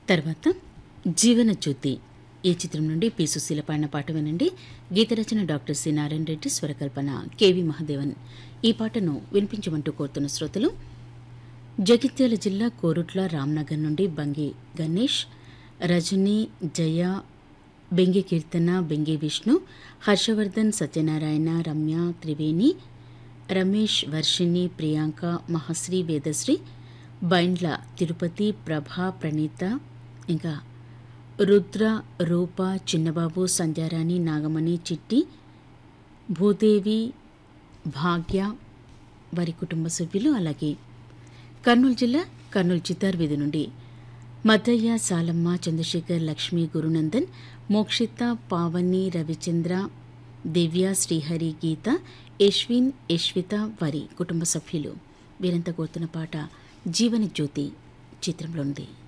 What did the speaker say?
తర్వాత జీవన జ్యోతి ఈ చిత్రం నుండి పి సుశీల పాడిన పాట వినండి గీత రచన డాక్టర్ సి నారాయణ రెడ్డి స్వరకల్పన కెవి మహాదేవన్ ఈ పాటను వినిపించమంటూ కోరుతున్న శ్రోతలు జగిత్యాల జిల్లా కోరుట్ల రామ్నగర్ నుండి బంగి గణేష్ రజని జయ బెంగి కీర్తన బెంగి విష్ణు హర్షవర్ధన్ సత్యనారాయణ రమ్య త్రివేణి రమేష్ వర్షిణి ప్రియాంక మహశ్రీ వేదశ్రీ బైండ్ల తిరుపతి ప్రభ ప్రణీత ఇంకా రుద్ర రూప చిన్నబాబు సంధ్యారాణి నాగమణి చిట్టి భూదేవి భాగ్య వారి కుటుంబ సభ్యులు అలాగే కర్నూలు జిల్లా కర్నూలు చిత్తార్ వీధి నుండి మద్దయ్య సాలమ్మ చంద్రశేఖర్ లక్ష్మి గురునందన్ మోక్షిత పావని రవిచంద్ర దివ్య శ్రీహరి గీత యశ్విన్ యశ్విత వారి కుటుంబ సభ్యులు వీరంతా కోరుతున్న పాట జీవన జ్యోతి చిత్రంలో ఉంది